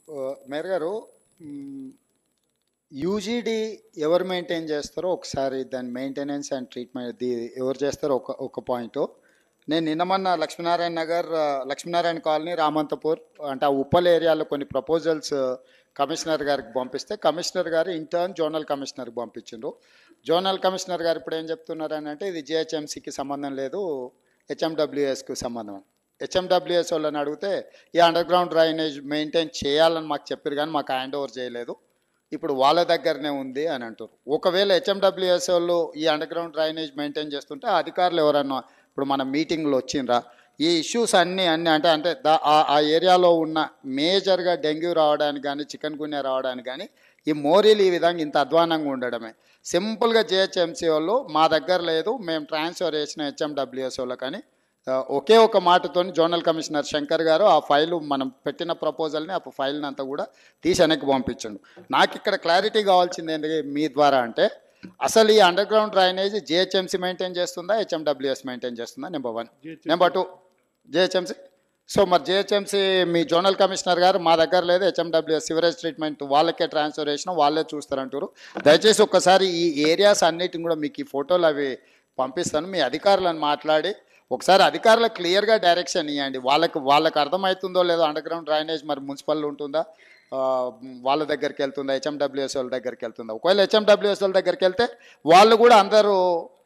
Mayor గారు UGD ఎవరు maintain చేస్తారో ఒకసారి దాని మెయింటెనెన్స్ అండ్ ట్రీట్మెంట్ ది ఎవరు చేస్తారో ఒక ఒక పాయింట్ నేను నిన్న మొన్న లక్ష్మీనారాయణ నగర్ ఆ, లక్ష్మీనారాయణ కాలనీ రామంతపూర్ అంటే ఆ ఉప్పల్ ఏరియాలో కొన్ని ప్రపోజల్స్ కమిషనర్ గారికి పంపిస్తే కమిషనర్ గారు ఇంటర్న్ జోనల్ కమిషనర్కి పంపించిండ్రు జోనల్ కమిషనర్ గారు ఇప్పుడు ఏం చెప్తున్నారు అని అంటే ఇది జిహెచ్ఎంసీకి సంబంధం లేదు హెచ్ఎండబ్ల్యూఎస్కి సంబంధం హెచ్ఎండబ్ల్యూఎస్ వాళ్ళని అడిగితే ఈ అండర్ గ్రౌండ్ డ్రైనేజ్ మెయింటైన్ చేయాలని మాకు చెప్పారు కానీ మాకు హ్యాండ్ ఓవర్ చేయలేదు ఇప్పుడు వాళ్ళ దగ్గరనే ఉంది అని అంటారు ఒకవేళ హెచ్ఎండబ్ల్యూఎస్ వాళ్ళు ఈ అండర్ గ్రౌండ్ డ్రైనేజ్ మెయింటైన్ చేస్తుంటే ఆ అధికారులు ఎవరన్నా ఇప్పుడు మన మీటింగ్లో వచ్చిండ్రా ఈ ఇష్యూస్ అన్నీ అన్నీ అంటే అంటే దా ఆ- ఆ ఏరియాలో ఉన్న మేజర్గా డెంగ్యూ రావడానికి కానీ చికెన్ గున్యా రావడానికి కానీ ఈ మోరీలు ఈ విధంగా ఇంత అధ్వానంగా ఉండడమే సింపుల్గా జిహెచ్ఎంసీ వాళ్ళు మా దగ్గర లేదు మేము ట్రాన్స్ఫర్ చేసిన హెచ్ఎండబ్ల్యూఎస్ వాళ్ళు కానీ ఆ, ఒకే ఒక మాటతో జోనల్ కమిషనర్ శంకర్ గారు ఆ ఫైలు మనం పెట్టిన ప్రపోజల్ని ఆ ఫైల్ని అంతా కూడా తీసి వెనక్కి పంపించండు నాకు ఇక్కడ క్లారిటీ కావాల్సింది ఏంటి మీ ద్వారా అంటే అసలు ఈ under ground drainage GHMC maintain చేస్తుందా హెచ్ఎండబ్ల్యూఎస్ మెయింటైన్ చేస్తుందా number one number two GHMC so మరి జిహెచ్ఎంసీ మీ జోనల్ కమిషనర్ గారు మా దగ్గర లేదు హెచ్ఎండబ్ల్యూఎస్ సివరేజ్ ట్రీట్మెంట్ వాళ్ళకే ట్రాన్స్ఫర్ చేసిన వాళ్ళే చూస్తారంటారు దయచేసి ఒక్కసారి ఈ ఏరియాస్ అన్నిటిని కూడా మీకు ఈ ఫోటోలు అవి పంపిస్తాను మీ అధికారులను మాట్లాడి ఒకసారి అధికారులకు క్లియర్గా డైరెక్షన్ ఇవ్వండి వాళ్ళకి వాళ్ళకి అర్థమవుతుందో లేదో అండర్ గ్రౌండ్ డ్రైనేజ్ మరి మున్సిపల్ ఉంటుందా ఆ, వాళ్ళ దగ్గరికి వెళ్తుందా హెచ్ఎండబ్ల్యూఎస్ వాళ్ళ దగ్గరికి వెళ్తుందా ఒకవేళ హెచ్ఎండబ్ల్యూఎస్ వాళ్ళ దగ్గరికి వెళ్తే వాళ్ళు కూడా అందరూ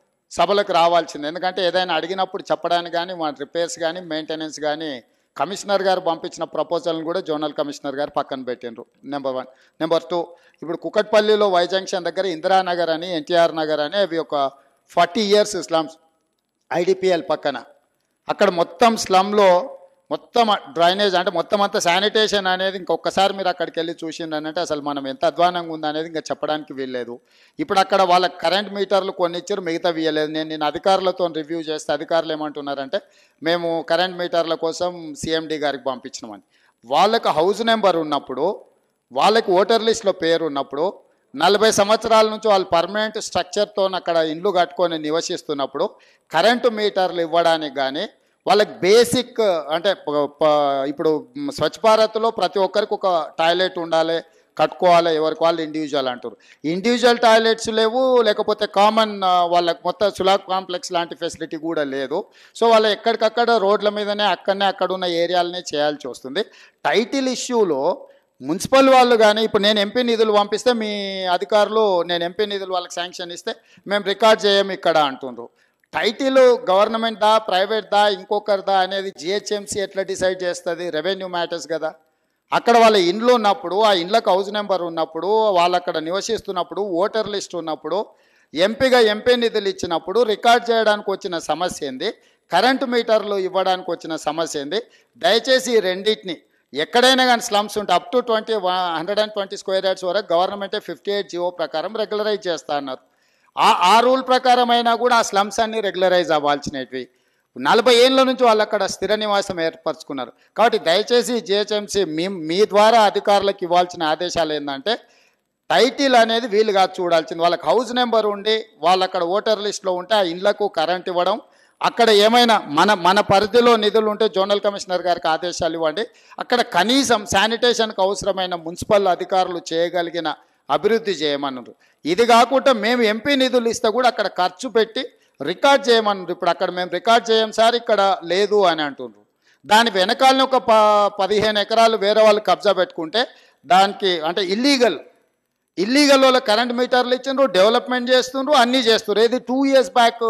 సభలకు రావాల్సింది ఎందుకంటే ఏదైనా అడిగినప్పుడు చెప్పడానికి కానీ మన రిపేర్స్ కానీ మెయింటెనెన్స్ కానీ కమిషనర్ గారు పంపించిన ప్రపోజల్ని కూడా జోనల్ కమిషనర్ గారు పక్కన పెట్టిండ్రు నెంబర్ వన్ నెంబర్ టూ ఇప్పుడు కుకట్పల్లిలో వై జంక్షన్ దగ్గర ఇందిరానగర్ అని ఎన్టీఆర్ నగర్ అని అవి ఒక ఫార్టీ ఇయర్స్ స్లమ్స్ ఐడిపిఎల్ పక్కన అక్కడ మొత్తం స్లమ్లో మొత్తం డ్రైనేజ్ అంటే మొత్తం అంతా శానిటేషన్ అనేది ఇంకొకసారి మీరు అక్కడికి వెళ్ళి చూసిండనంటే అసలు మనం ఎంత అధ్వానంగా ఉందనేది ఇంకా చెప్పడానికి వీల్లేదు ఇప్పుడు అక్కడ వాళ్ళ కరెంట్ మీటర్లు కొన్ని ఇచ్చారు మిగతా ఇవ్వలేదు నేను నేను అధికారులతో రివ్యూ చేస్తే అధికారులు ఏమంటున్నారంటే మేము కరెంట్ మీటర్ల కోసం సిఎండి గారికి పంపించినామని వాళ్ళకు హౌస్ నెంబర్ ఉన్నప్పుడు వాళ్ళకి ఓటర్ లిస్ట్లో పేరు ఉన్నప్పుడు నలభై సంవత్సరాల నుంచి వాళ్ళు పర్మనెంట్ స్ట్రక్చర్తో అక్కడ ఇండ్లు కట్టుకొని నివసిస్తున్నప్పుడు కరెంటు మీటర్లు ఇవ్వడానికి కానీ వాళ్ళకి బేసిక్ అంటే ప- ప- ఇప్పుడు మ్, స్వచ్ఛ భారత్లో ప్రతి ఒక్కరికి ఒక టాయిలెట్ ఉండాలి కట్టుకోవాలి ఎవరికి వాళ్ళు ఇండివిజువల్ అంటారు ఇండివిజువల్ టాయిలెట్స్ లేవు లేకపోతే కామన్ వాళ్ళకి మొత్తం సులాక్ కాంప్లెక్స్ లాంటి ఫెసిలిటీ కూడా లేదు సో వాళ్ళు ఎక్కడికక్కడ రోడ్ల మీదనే అక్కడనే అక్కడ ఉన్న ఏరియాలనే చేయాల్సి వస్తుంది టైటిల్ ఇష్యూలో మున్సిపల్ వాళ్ళు కానీ ఇప్పుడు నేను ఎంపీ నిధులు పంపిస్తే మీ అధికారులు నేను ఎంపీ నిధులు వాళ్ళకి శాంక్షన్ ఇస్తే మేము రికార్డ్ చేయం ఇక్కడ అంటుండ్రు టైటిల్ గవర్నమెంట్ దా ప్రైవేట్ దా ఇంకొకరిదా అనేది జిహెచ్ఎంసీ ఎట్లా డిసైడ్ చేస్తుంది రెవెన్యూ మ్యాటర్స్ కదా అక్కడ వాళ్ళ ఇండ్లు ఉన్నప్పుడు ఆ ఇండ్లకు హౌస్ నెంబర్ ఉన్నప్పుడు వాళ్ళు అక్కడ నివసిస్తున్నప్పుడు ఓటర్ లిస్ట్ ఉన్నప్పుడు ఎంపీగా ఎంపీ నిధులు ఇచ్చినప్పుడు రికార్డ్ చేయడానికి వచ్చిన సమస్య ఏంది కరెంటు మీటర్లు ఇవ్వడానికి వచ్చిన సమస్య ఏంది దయచేసి ఈ రెండింటిని ఎక్కడైనా కానీ స్లమ్స్ ఉంటే up to twenty hundred and twenty square yards వరకు గవర్నమెంటే ఫిఫ్టీ ఎయిట్ జియో ప్రకారం రెగ్యులరైజ్ చేస్తా అన్నారు ఆ ఆ రూల్ ప్రకారం అయినా కూడా ఆ స్లమ్స్ అన్ని రెగ్యులరైజ్ అవ్వాల్సినవి నలభై ఏళ్ళ నుంచి వాళ్ళు అక్కడ స్థిర నివాసం ఏర్పరచుకున్నారు కాబట్టి దయచేసి జిహెచ్ఎంసీ మీ మీ ద్వారా అధికారులకు ఇవ్వాల్సిన ఆదేశాలు ఏంటంటే టైటిల్ అనేది వీలు కాదు చూడాల్సింది వాళ్ళకి హౌస్ నెంబర్ ఉండి వాళ్ళు అక్కడ ఓటర్ లిస్ట్లో ఉంటే ఆ ఇండ్లకు కరెంట్ ఇవ్వడం అక్కడ ఏమైనా మన మన పరిధిలో నిధులు ఉంటే జోనల్ కమిషనర్ గారికి ఆదేశాలు ఇవ్వండి అక్కడ కనీసం శానిటేషన్కి అవసరమైన మున్సిపల్ అధికారులు చేయగలిగిన అభివృద్ధి చేయమన్నారు ఇది కాకుండా మేము ఎంపీ నిధులు ఇస్తే కూడా అక్కడ ఖర్చు పెట్టి రికార్డ్ చేయమన్నారు ఇప్పుడు అక్కడ మేము రికార్డ్ చేయం సార్ ఇక్కడ లేదు అని అంటున్నారు దాని వెనకాలని ఒక ప పదిహేను ఎకరాలు వేరే వాళ్ళు కబ్జా పెట్టుకుంటే దానికి అంటే ఇల్లీగల్ ఇల్లీగల్ వాళ్ళ కరెంట్ మీటర్లు ఇచ్చిండ్రు డెవలప్మెంట్ చేస్తుండ్రు అన్నీ చేస్తుండ్రు ఏది టూ ఇయర్స్ బ్యాక్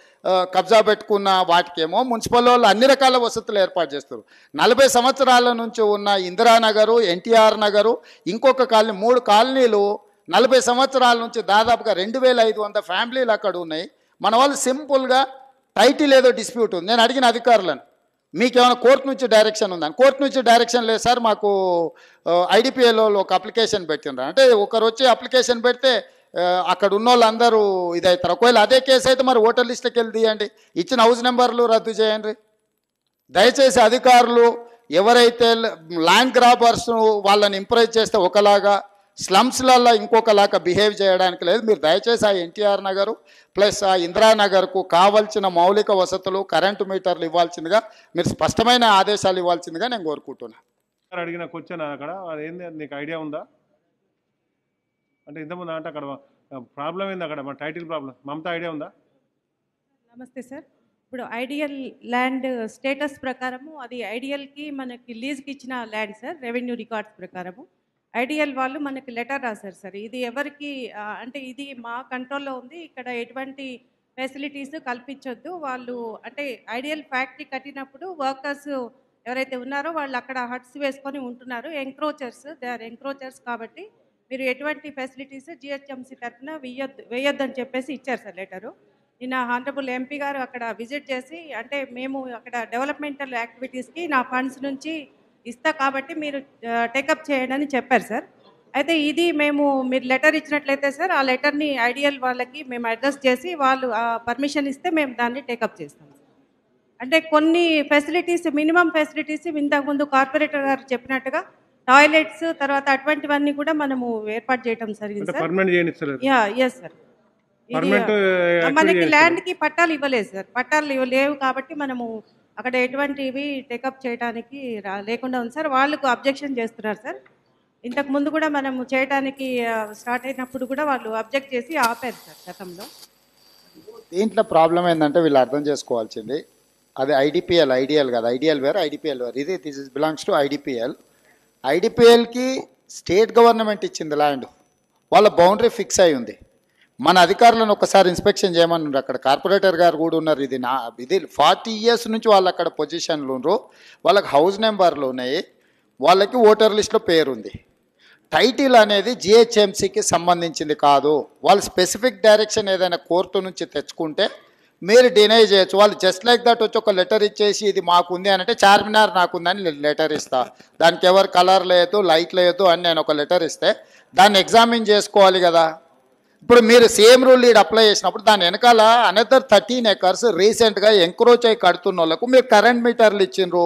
కబ్జా పెట్టుకున్న వాటికేమో మున్సిపల్ వాళ్ళు అన్ని రకాల వసతులు ఏర్పాటు చేస్తారు నలభై సంవత్సరాల నుంచి ఉన్న ఇందిరానగరు ఎన్టీఆర్ నగరు ఇంకొక కాలనీ మూడు కాలనీలు నలభై సంవత్సరాల నుంచి దాదాపుగా రెండు వేల ఐదు వంద ఫ్యామిలీలు అక్కడ ఉన్నాయి మన వాళ్ళు సింపుల్గా టైటిల్ ఏదో డిస్ప్యూట్ ఉంది నేను అడిగిన అధికారులను మీకేమైనా కోర్టు నుంచి డైరెక్షన్ ఉందని కోర్టు నుంచి డైరెక్షన్ లేదు సార్ మాకు ఐడిపిఎల్లో ఒక అప్లికేషన్ పెట్టిండ్రు అంటే ఒకరు వచ్చి అప్లికేషన్ పెడితే ఆ, అక్కడ ఉన్న వాళ్ళందరూ ఇదవుతారు ఒకవేళ అదే కేసు అయితే మరి ఓటర్ లిస్ట్కి వెళ్ళి తీయండి ఇచ్చిన హౌస్ నెంబర్లు రద్దు చేయండి దయచేసి అధికారులు ఎవరైతే ల్యాండ్ గ్రాబర్స్ వాళ్ళని ఇంప్రెస్ చేస్తే ఒకలాగా స్లమ్స్లలో ఇంకొకలాగా బిహేవ్ చేయడానికి లేదు మీరు దయచేసి ఆ ఎన్టీఆర్ నగరు ప్లస్ ఆ ఇందిరానగర్కు కావాల్సిన మౌలిక వసతులు కరెంటు మీటర్లు ఇవ్వాల్సిందిగా మీరు స్పష్టమైన ఆదేశాలు ఇవ్వాల్సిందిగా నేను కోరుకుంటున్నాను అడిగిన క్వశ్చన్ అక్కడ అది ఏంది అది నీకు ఐడియా ఉందా అంటే ఇంతకుముందు అంటే అక్కడ ప్రాబ్లం ఏంది అక్కడ మన టైటిల్ ప్రాబ్లం మమత ఐడియా ఉందా నమస్తే సార్ ఇప్పుడు ఐడియల్ ల్యాండ్ స్టేటస్ ప్రకారము అది ఐడియల్కి మనకి లీజ్కి ఇచ్చిన ల్యాండ్ సార్ రెవెన్యూ రికార్డ్స్ ప్రకారము ఐడియల్ వాళ్ళు మనకి లెటర్ రాశారు సార్ ఇది ఎవరికి ఆ, అంటే ఇది మా కంట్రోల్లో ఉంది ఇక్కడ ఎటువంటి ఫెసిలిటీస్ కల్పించొద్దు వాళ్ళు అంటే ఐడియల్ ఫ్యాక్టరీ కట్టినప్పుడు వర్కర్స్ ఎవరైతే ఉన్నారో వాళ్ళు అక్కడ హట్స్ వేసుకొని ఉంటున్నారు ఎంక్రోచర్స్ దే ఆర్ ఎంక్రోచర్స్ కాబట్టి మీరు ఎటువంటి ఫెసిలిటీస్ జిహెచ్ఎంసీ తరఫున వేయొద్దు వేయొద్దని చెప్పేసి ఇచ్చారు సార్ లెటరు నిన్న హానరబుల్ ఎంపీ గారు అక్కడ విజిట్ చేసి అంటే మేము అక్కడ డెవలప్మెంటల్ యాక్టివిటీస్కి నా ఫండ్స్ నుంచి ఇస్తా కాబట్టి మీరు టేకప్ చేయండి అని చెప్పారు సార్ అయితే ఇది మేము మీరు లెటర్ ఇచ్చినట్లయితే సార్ ఆ లెటర్ని ఐడియల్ వాళ్ళకి మేము అడ్రస్ చేసి వాళ్ళు పర్మిషన్ ఇస్తే మేము దాన్ని టేకప్ చేస్తాం అంటే కొన్ని ఫెసిలిటీస్ మినిమం ఫెసిలిటీస్ ఇంతకుముందు కార్పొరేటర్ గారు చెప్పినట్టుగా టాయిలెట్స్ తర్వాత అటువంటివన్నీ కూడా మనము ఏర్పాటు చేయడం జరిగింది అంటే సార్ పర్మనెంట్ చేయనిస్తలేదు యా ఎస్ సార్ ఇది పర్మనెంట్ మనకి ల్యాండ్ కి పట్టాలు ఇవ్వలేదు సార్ పట్టాలు ఇవ్వ- లేవు కాబట్టి మనము అక్కడ ఎటువంటివి టేకప్ చేయడానికి రా- లేకుండా ఉంది సార్ వాళ్ళకు అబ్జెక్షన్ చేస్తున్నారు సార్ ఇంతకు ముందు కూడా మనము చేయడానికి స్టార్ట్ అయినప్పుడు కూడా వాళ్ళు అబ్జెక్ట్ చేసి ఆపారు సార్ గతంలో దీంట్లో ప్రాబ్లం ఏంటంటే వీళ్ళు అర్థం చేసుకోవాల్సింది అది ఐడిపిఎల్ ఐడిఎల్ కాదు ఐడిఎల్ వేరు ఐడిపిఎల్ వేరు ఇది this is belongs to IDPL ఐడిపిఎల్కి స్టేట్ గవర్నమెంట్ ఇచ్చింది ల్యాండ్ వాళ్ళ బౌండరీ ఫిక్స్ అయి ఉంది మన అధికారులను ఒకసారి ఇన్స్పెక్షన్ చేయమన్నారు అక్కడ కార్పొరేటర్ గారు కూడా ఉన్నారు ఇది నా ఇది ఫార్టీ ఇయర్స్ నుంచి వాళ్ళు అక్కడ పొజిషన్లు ఉన్నారు వాళ్ళకి హౌస్ నెంబర్లు ఉన్నాయి వాళ్ళకి ఓటర్ లిస్ట్లో పేరు ఉంది టైటిల్ అనేది జిహెచ్ఎంసీకి సంబంధించింది కాదు వాళ్ళు స్పెసిఫిక్ డైరెక్షన్ ఏదైనా కోర్టు నుంచి తెచ్చుకుంటే మీరు డినై చేయొచ్చు వాళ్ళు జస్ట్ లైక్ దట్ వచ్చి ఒక లెటర్ ఇచ్చేసి ఇది మాకుంది అని అంటే చార్మినార్ నాకుందని లెటర్ ఇస్తా దానికి ఎవరు కలర్ లేదు లైట్ లేదు అని నేను ఒక లెటర్ ఇస్తే దాన్ని ఎగ్జామిన్ చేసుకోవాలి కదా ఇప్పుడు మీరు సేమ్ రూల్ లీడ్ అప్లై చేసినప్పుడు దాని వెనకాల అనదర్ థర్టీన్ ఎకర్స్ రీసెంట్గా ఎంక్రోచ్ అయి కడుతున్న వాళ్ళకు మీరు కరెంట్ మీటర్లు ఇచ్చిండ్రు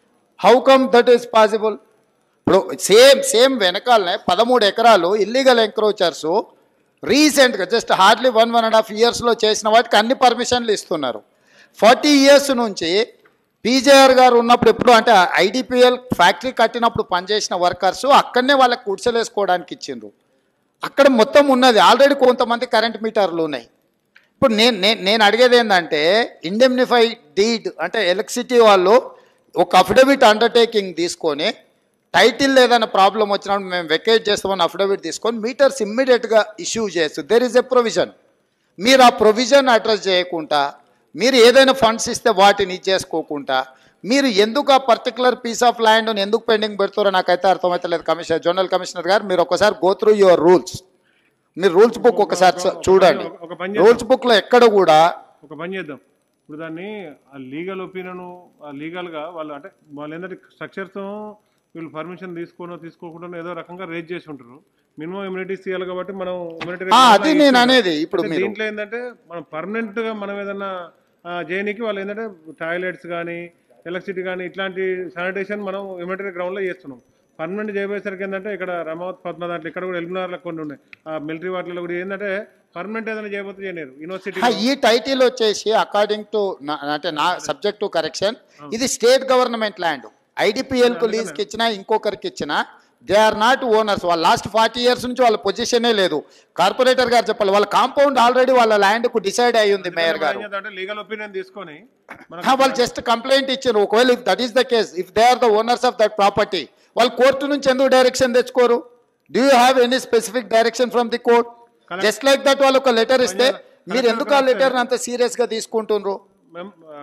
how come that is possible ఇప్పుడు సేమ్ సేమ్ వెనకాలనే పదమూడు ఎకరాలు ఇల్లీగల్ ఎంక్రోచర్స్ రీసెంట్గా just hardly one one and half ఇయర్స్లో చేసిన వాటికి అన్ని పర్మిషన్లు ఇస్తున్నారు ఫార్టీ ఇయర్స్ నుంచి పీజేఆర్ గారు ఉన్నప్పుడు ఎప్పుడు అంటే ఐడిపిఎల్ ఫ్యాక్టరీ కట్టినప్పుడు పనిచేసిన వర్కర్స్ అక్కడనే వాళ్ళకి కుడిసెలేసుకోవడానికి ఇచ్చిండ్రు అక్కడ మొత్తం ఉన్నది ఆల్రెడీ కొంతమంది కరెంట్ మీటర్లు ఉన్నాయి ఇప్పుడు నేను నేను నేను అడిగేది ఏంటంటే ఇండెమ్నిఫై డీడ్ అంటే ఎలక్ట్రిసిటీ వాళ్ళు ఒక అఫిడవిట్ అండర్టేకింగ్ తీసుకొని టైటిల్ ఏదైనా ప్రాబ్లం వచ్చినప్పుడు మేము వెకేట్ చేస్తామని అఫిడవిట్ తీసుకొని మీటర్స్ ఇమ్మీడియట్గా ఇష్యూ చేయొచ్చు దెర్ ఈజ్ ఎ ప్రొవిజన్ మీరు ఆ ప్రొవిజన్ అడ్రస్ చేయకుండా మీరు ఏదైనా ఫండ్స్ ఇస్తే వాటిని ఇచ్చేసుకోకుండా మీరు ఎందుకు ఆ పర్టికులర్ పీస్ ఆఫ్ ల్యాండ్ ఎందుకు పెండింగ్ పెడతారో నాకైతే అర్థమవుతలేదు కమిషనర్ జనరల్ కమిషనర్ గారు మీరు ఒకసారి గో త్రూ యువర్ రూల్స్ మీరు రూల్స్ బుక్ ఒకసారి చ- చూడండి ఒక పని చేద్దాం. రూల్స్ బుక్లో ఎక్కడ కూడా ఒక పని చేద్దాం ఇప్పుడు దాన్ని ఆ లీగల్ ఒపీనియన్ ఆ లీగల్గా వాళ్ళు అంటే వాళ్ళు ఏంటంటే స్ట్రక్చర్తో వీళ్ళు పర్మిషన్ తీసుకోనో తీసుకోకుండా ఏదో రకంగా రేజ్ చేసి ఉంటారు మినిమం ఇమ్యూనిటీస్ తీయాలి కాబట్టి మనం immunity ఆ, rate అది ఏదైనా నేను ఇస్తున్నాం. అనేది ఇప్పుడు అంటే మీరు దీంట్లో ఏంటంటే మనం పర్మనెంట్ గా మనం ఏదైనా జైనికి వాళ్ళు ఏంటంటే టాయిలెట్స్ కానీ ఎలక్ట్రిసిటీ కానీ ఇట్లాంటి శానిటేషన్ మనం ఇమ్యూనిటీ గ్రౌండ్ లో చేస్తున్నాం పర్మనెంట్ చేయబోయేసరికి ఏంటంటే ఇక్కడ రమావత్ పద్మ దాంట్లో ఇక్కడ కూడా ఎల్బినార్లో కొన్ని ఉన్నాయి ఆ మిలిటరీ వాటిలో కూడా ఏంటంటే పర్మనెంట్ ఏదైనా చేయబోతే చేయలేరు యూనివర్సిటీ ఆ, ఈ టైటిల్ వచ్చేసి అకార్డింగ్ టు అంటే నా సబ్జెక్ట్ టు కరెక్షన్ ఇది స్టేట్ గవర్నమెంట్ ల్యాండ్ ఐడిపిఎల్ కు లీజ్కి ఇచ్చినా ఇంకొకరికి ఇచ్చినా దే ఆర్ నాట్ ఓనర్స్ వాళ్ళ లాస్ట్ ఫార్టీ ఇయర్స్ నుంచి వాళ్ళ పొజిషనే లేదు కార్పొరేటర్ గారు చెప్పాలి వాళ్ళ కాంపౌండ్ ఆల్రెడీ వాళ్ళ ల్యాండ్ కు డిసైడ్ అయి ఉంది మేయర్ గారు అంటే లీగల్ ఒపీనియన్ తీసుకొని మనకు ఆ, వాళ్ళు జస్ట్ కంప్లైంట్ ఇచ్చారు ఒకవేళ if that is the case if they are the owners of that property వాళ్ళు కోర్టు నుంచి ఎందుకు డైరెక్షన్ తెచ్చుకోరు do you have any specific direction from the court just like that వాళ్ళు ఒక లెటర్ ఇస్తే మీరు ఎందుకు ఆ లెటర్ అంత సీరియస్ గా తీసుకుంటుండ్రు మేం ఆ,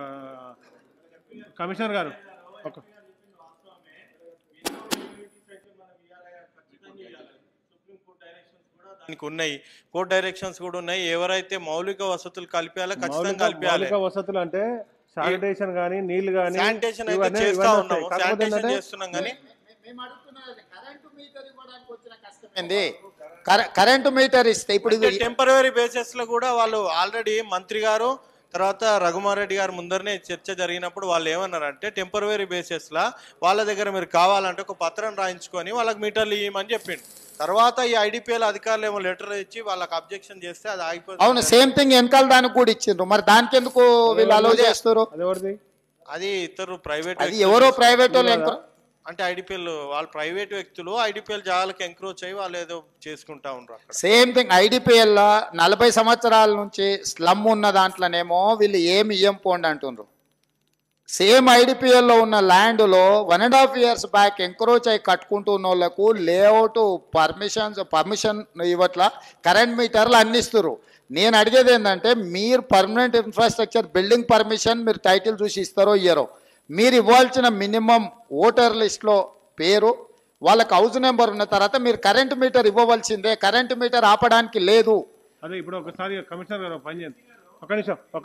కమిషనర్ గారు ఒక దానికి ఉన్నాయి కోర్ట్ డైరెక్షన్స్ కూడా ఉన్నాయి ఎవరైతే మౌలిక వసతులు కలిపేయాలో ఖచ్చితంగా మౌలిక కలిపేయాలి మౌలిక వసతులు అంటే శానిటేషన్ కానీ నీళ్లు కానీ శానిటేషన్ అయితే చేస్తా ఉన్నాము శానిటేషన్ చేస్తున్నాం కానీ ఏంది కర- కరెంటు మీటర్ ఇస్తే ఇప్పుడు ఇవి- టెంపరీ బేసిస్ లో కూడా వాళ్ళు ఆల్రెడీ మంత్రి గారు తర్వాత రఘుమారెడ్డి గారు ముందరనే చర్చ జరిగినప్పుడు వాళ్ళు ఏమన్నారంటే టెంపరీ బేసిస్ లా వాళ్ళ దగ్గర మీరు కావాలంటే ఒక పత్రం రాయించుకొని వాళ్ళకి మీటర్లు ఇవ్వమని చెప్పిండు తర్వాత ఈ ఐడిపిఎల్ అధికారులు ఏమో లెటర్ ఇచ్చి వాళ్ళకి అబ్జెక్షన్ చేస్తే అది ఆగిపోతుంది అవును సేమ్ థింగ్ వెనకాల దానికి కూడా ఇచ్చిండ్రు మరి దానికి ఎందుకు వీళ్ళు అలో చేస్తారు అది ఎవరిది అది ఇతరు ప్రైవేట్ అది ఎవరో ప్రైవేట్ వాళ్ళు ఎంక్రో అంటే ఐడిపిఎల్ వాళ్ళు ప్రైవేట్ వ్యక్తులు ఐడిపిఎల్ జాగాలకు ఎంక్రోచ్ అయ్యి వాళ్ళు ఏదో చేసుకుంటా ఉండరు అక్కడ సేమ్ థింగ్ ఐడిపిఎల్ నలభై సంవత్సరాల నుంచి స్లమ్ ఉన్న దాంట్లోనేమో వీళ్ళు ఏమి ఇయ్యం పోండి అంటుండ్రు సేమ్ ఐడిపిఎల్లో ఉన్న ల్యాండ్లో one and half years back encroach అయి కట్టుకుంటున్న వాళ్ళకు లేఅవుట్ పర్మిషన్స్ పర్మిషన్ ఇవ్వట్ల కరెంట్ మీటర్లు అందిస్తున్నారు నేను అడిగేది ఏంటంటే మీరు పర్మనెంట్ ఇన్ఫ్రాస్ట్రక్చర్ బిల్డింగ్ పర్మిషన్ మీరు టైటిల్ చూసి ఇస్తారో ఇయ్యరో మీరు ఇవ్వాల్సిన మినిమం ఓటర్ లిస్ట్లో పేరు వాళ్ళకి హౌస్ నెంబర్ ఉన్న తర్వాత మీరు కరెంట్ మీటర్ ఇవ్వవలసిందే కరెంట్ మీటర్ ఆపడానికి లేదు అదే ఇప్పుడు ఒకసారి కమిషనర్ గారు పని చేయండి ఒక నిమిషం ఒక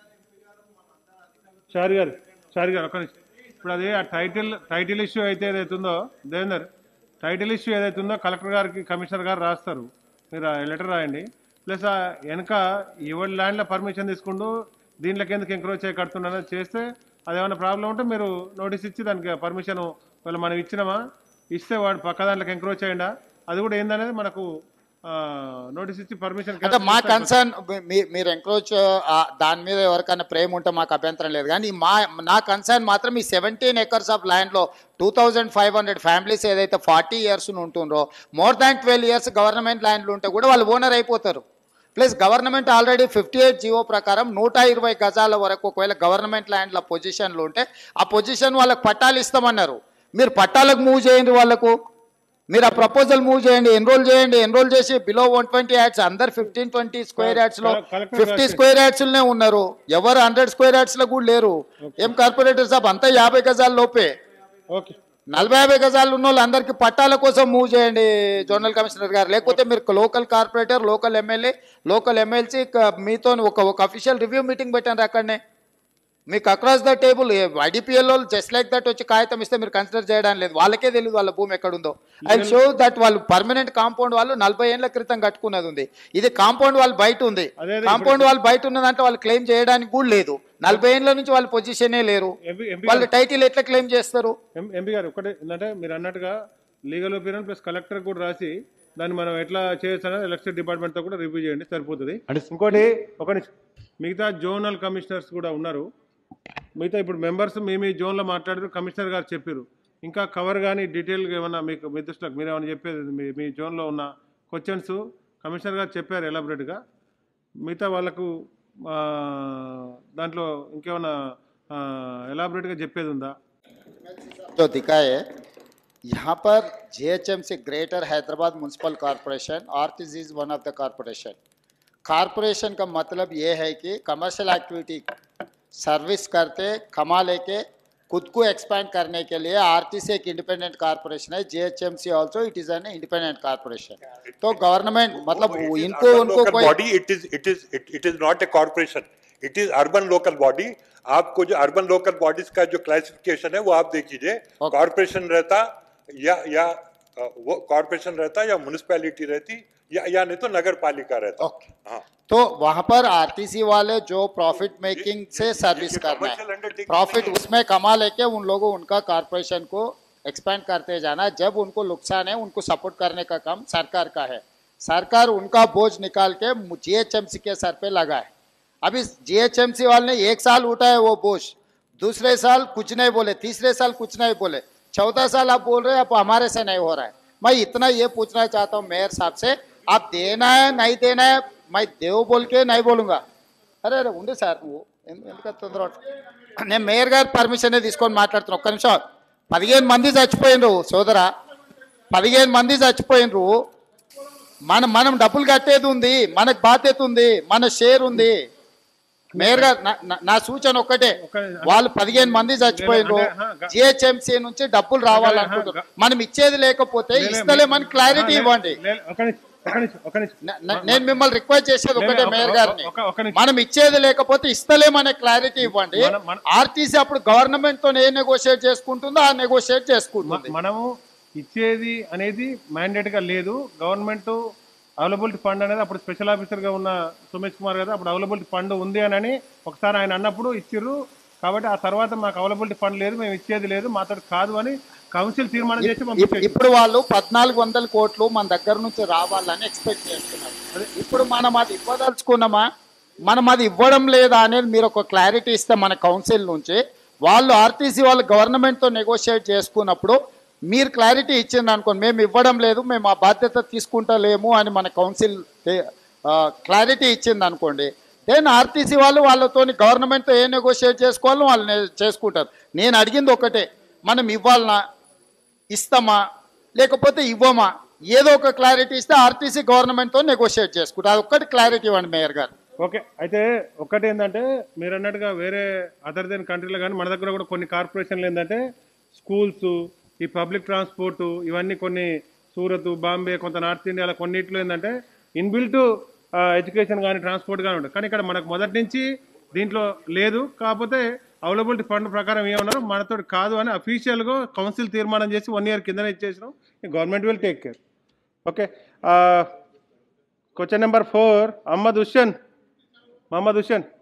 చారి గారు చారి గారు ఒక నిమిషం ఇప్పుడు అదే ఆ టైటిల్ టైటిల్ ఇష్యూ అయితే ఏదైతుందో దేవేందర్ టైటిల్ ఇష్యూ ఏదైతుందో కలెక్టర్ గారికి కమిషనర్ గారు రాస్తారు మీరు ఆ లెటర్ రాయండి ప్లస్ ఆ వెనక ఎవరి ల్యాండ్లో పర్మిషన్ తీసుకుంటూ దీంట్లోకి ఎందుకు ఎంక్రోచ్ అయ్యి కడుతున్నారో చేస్తే అదేమైనా ప్రాబ్లం ఉంటే మీరు నోటీస్ ఇచ్చి దానికి పర్మిషన్ వాళ్ళు మనం ఇచ్చినామా ఇస్తే వాడు పక్క దాంట్లోకి ఎంక్రోచ్ అయ్యిందా అది కూడా ఏందనేది మనకు నోటీస్ ఇచ్చి పర్మిషన్ అంటే మా కన్సర్న్ మీరు ఎంక్రోచ్ దాని మీద ఎవరికైనా ప్రేమ ఉంటే మాకు అభ్యంతరం లేదు కానీ మా నా కన్సర్న్ మాత్రం ఈ సెవెంటీన్ ఎకర్స్ ఆఫ్ ల్యాండ్లో two thousand five hundred families ఏదైతే ఫార్టీ ఇయర్స్ ఉంటుండ్రో more than twelve years government ల్యాండ్లు ఉంటే కూడా వాళ్ళు ఓనర్ అయిపోతారు plus government already fifty eight GO ప్రకారం నూట ఇరవై గజాల వరకు ఒకవేళ గవర్నమెంట్ ల్యాండ్ల పొజిషన్లు ఉంటే ఆ పొజిషన్ వాళ్ళకి పట్టాలు ఇస్తామన్నారు మీరు పట్టాలకు మూవ్ చేయండి వాళ్ళకు మీరు ఆ ప్రపోజల్ మూవ్ చేయండి ఎన్రోల్ చేయండి ఎన్రోల్ చేసి బిలో వన్ ట్వంటీ యాడ్స్ అందరు ఫిఫ్టీన్ ట్వంటీ స్క్వేర్ యాడ్స్ లో కలెక్టర్ ఫిఫ్టీ గారికి- స్క్వేర్ యాడ్స్ లోనే ఉన్నారు ఎవరు హండ్రెడ్ స్క్వేర్ యాడ్స్ లో కూడా లేరు ఏం కార్పొరేటర్ సాబ్ అంతా యాభై గజాల లోపే ఓకే నలభై యాభై గజాలు ఉన్న వాళ్ళు అందరికి పట్టాల కోసం మూవ్ చేయండి జోనల్ కమిషనర్ గారు లేకపోతే మీరు local corporator local MLA local MLC మీతో ఒక ఒక అఫీషియల్ రివ్యూ మీటింగ్ పెట్టండి అక్కడనే మీకు across the table IDPL just like that వచ్చి కాగితం ఇస్తే మీరు కన్సిడర్ చేయడం లేదు వాళ్ళకే తెలియదు వాళ్ళ భూమి ఎక్కడుందో ఐ షో దట్ వాళ్ళు పర్మనెంట్ కాంపౌండ్ వాళ్ళు నలభై ఏళ్ల క్రితం కట్టుకున్నది ఉంది ఇది కాంపౌండ్ వాళ్ళు బయట ఉంది అదే అదే కాంపౌండ్ వాళ్ళు బయట ఉన్నదంటే వాళ్ళు క్లెయిమ్ చేయడానికి కూడా లేదు నలభై ఏళ్ళ నుంచి వాళ్ళ పొజిషనే లేరు ఎంపీ ఎంపీ వాళ్ళు టైటిల్ ఎట్లా క్లెయిమ్ చేస్తారు ఎం- ఎంపీ గారు ఒకటే ఏంటంటే మీరు అన్నట్టుగా లీగల్ ఒపీనియన్ ప్లస్ కలెక్టర్ కూడా రాసి దాన్ని మనం ఎట్లా చేయొచ్చు అనేది ఎలక్షన్ డిపార్ట్మెంట్ తో కూడా రివ్యూ చేయండి సరిపోతుంది ఇంకోటి ఒక నిమిషం. మిగతా జోనల్ కమిషనర్స్ కూడా ఉన్నారు మిగతా ఇప్పుడు మెంబర్స్ మీ మీ జోన్లో మాట్లాడారు కమిషనర్ గారు చెప్పారు ఇంకా కవర్ కానీ డీటెయిల్గా ఏమన్నా మీకు మీ దృష్టిలో మీరు ఏమైనా చెప్పేది మీ మీ జోన్లో ఉన్న క్వశ్చన్స్ కమిషనర్ గారు చెప్పారు ఎలాబరేట్గా మిగతా వాళ్ళకు ఆ, దాంట్లో ఇంకేమైనా ఎలాబరేట్గా చెప్పేది ఉందా जो दिखा है यहाँ पर GHMC greater Hyderabad municipal corporation आर्टिस is one of the corporation corporation का मतलब ये है कि कमर्शियल एक्टिविटी सर्विस करते कमा लेके खुद को एक्सपैंड करने के लिए आरटीसी एक इंडिपेंडेंट कॉरपोरेशन है GHMC also it is an independent corporation तो गवर्नमेंट मतलब No, it is इनको urban उनको local कोई body it is it is it, it is not a corporation it is urban local body आपको जो urban local bodies का जो classification है वो आप देख लीजिए Okay. कॉरपोरेशन रहता या या अ, वो कॉरपोरेशन रहता या म्युनिसिपैलिटी रहती या या नहीं तो नगर पालिका रहता Okay. हाँ तो वहां पर आरटीसी वाले जो प्रॉफिट मेकिंग से सर्विस ये करना commercial है undertaking प्रॉफिट नहीं है। उसमें कमा लेके उन लोगों उनका कारपोरेशन को एक्सपेंड करते जाना है जब उनको नुकसान है उनको सपोर्ट करने का काम सरकार का है सरकार उनका बोझ निकाल के जीएचएमसी के सर पे लगा है अभी जीएचएमसी वाले ने एक साल उठाया वो बोझ दूसरे साल कुछ नहीं बोले तीसरे साल कुछ नहीं बोले चौथा साल आप बोल रहे हैं अब हमारे से नहीं हो रहा है मैं इतना ये पूछना चाहता हूँ मेयर साहब से आप देना है नहीं देना है मैं देव बोल के नहीं बोलूंगा అరే అరే ఉండు సార్ నువ్వు ఎందు- ఎందుకు తొందర పడుతున్నావు? నేను మేయర్ గారి పర్మిషన్ తీసుకొని మాట్లాడుతున్నా ఒక్క నిమిషం పదిహేను మంది చచ్చిపోయినరు సోదరా పదిహేను మంది చచ్చిపోయినరు మనం మనం డబ్బులు కట్టేది ఉంది మనకు బాధ్యత ఉంది మన షేర్ ఉంది మేయర్ గారు నా- నా- నా సూచన ఒక్కటే ఒక- వాళ్ళు పదిహేను మంది చచ్చిపోయినరు అంటే, హా, గ- జిహెచ్ఎంసీ నుంచి డబ్బులు రావాలనుకుంటున్నారు మనం ఇచ్చేది లేకపోతే ఇస్తలే మనకి క్లారిటీ ఇవ్వండి లే- లే- ఒక నిమిషం ఒక నిమిషం ఒక నిమిషం న- న- నేను మిమ్మల్ని రిక్వెస్ట్ చేసేది ఒకటే లేదు, మేయర్ ఒక- గారిని ఒక- ఒక నిమిషం. మనం ఇచ్చేది లేకపోతే ఇస్తలేమనే క్లారిటీ ఇవ్వండి మనం- మనం- ఆర్టీసీ అప్పుడు గవర్నమెంట్ తో ఏ నెగోషియేట్ చేసుకుంటుందో ఆ నెగోషియేట్ మ- చేసుకుంటుంది మనము ఇచ్చేది అనేది మ్యాండేట్ గా లేదు గవర్నమెంట్ అవైలబిలిటీ ఫండ్ అనేది అప్పుడు స్పెషల్ ఆఫీసర్ గా ఉన్న సుమేష్ కుమార్ గారు అప్పుడు అవైలబిలిటీ ఫండ్ ఉంది అని అని ఒకసారి ఆయన అన్నప్పుడు ఇచ్చిర్రు కాబట్టి ఆ తర్వాత మాకు అవైలబిలిటీ ఫండ్ లేదు మేము ఇచ్చేది లేదు మాతో కాదు అని కౌన్సిల్ తీర్మానం చేసి ఇప్- పంపించేసి ఇప్పుడు వాళ్ళు పద్నాలుగు వందల కోట్లు మన దగ్గర నుంచి రావాలని ఎక్స్పెక్ట్ చేస్తున్నారు ఇప్పుడు మనం అది ఇవ్వదలుచుకున్నామా మనం అది ఇవ్వడం లేదా అనేది మీరు ఒక క్లారిటీ ఇస్తే మన కౌన్సిల్ నుంచి వాళ్ళు ఆర్టీసీ వాళ్ళు గవర్నమెంట్తో నెగోషియేట్ చేసుకున్నప్పుడు మీరు క్లారిటీ ఇచ్చింది అనుకోండి మేము ఇవ్వడం లేదు మేము ఆ బాధ్యత తీసుకుంటలేము అని మన కౌన్సిల్ క్లారిటీ ఇచ్చింది అనుకోండి దెన్ ఆర్టీసీ వాళ్ళు వాళ్ళతో గవర్నమెంట్తో ఏ నెగోషియేట్ చేసుకోవాలో వాళ్ళు ne- చేసుకుంటారు నేను అడిగింది ఒకటే మనం ఇవ్వాలనా ఇస్తామా లేకపోతే ఇవ్వమా ఏదో ఒక క్లారిటీ ఇస్తే ఆర్టీసీ గవర్నమెంట్తో నెగోషియేట్ చేసుకుంటారు అది ఒక్కటి క్లారిటీ ఇవ్వండి మేయర్ గారు ఓకే అయితే ఒక్కటి ఏంటంటే మీరు అన్నట్టుగా వేరే అదర్ దెన్ కంట్రీలో కానీ మన దగ్గర కూడా కొన్ని కార్పొరేషన్లు ఏంటంటే స్కూల్స్ ఈ పబ్లిక్ ట్రాన్స్పోర్ట్ ఇవన్నీ కొన్ని సూరత్ బాంబే కొంత నార్త్ ఇండియాలో కొన్నిట్లో ఏంటంటే ఇన్బిల్ట్ ఎడ్యుకేషన్ కానీ ట్రాన్స్పోర్ట్ కానీ ఉంటుంది కానీ ఇక్కడ మనకు మొదటి నుంచి దీంట్లో లేదు కాకపోతే అవైలబిలిటీ ఫండ్ ప్రకారం ఏమన్నారు మనతో కాదు అని అఫీషియల్గా కౌన్సిల్ తీర్మానం చేసి వన్ ఇయర్ కిందనే ఇచ్చేసినాం government will take care okay question number four Ahmed Hussain Mohammed Hussain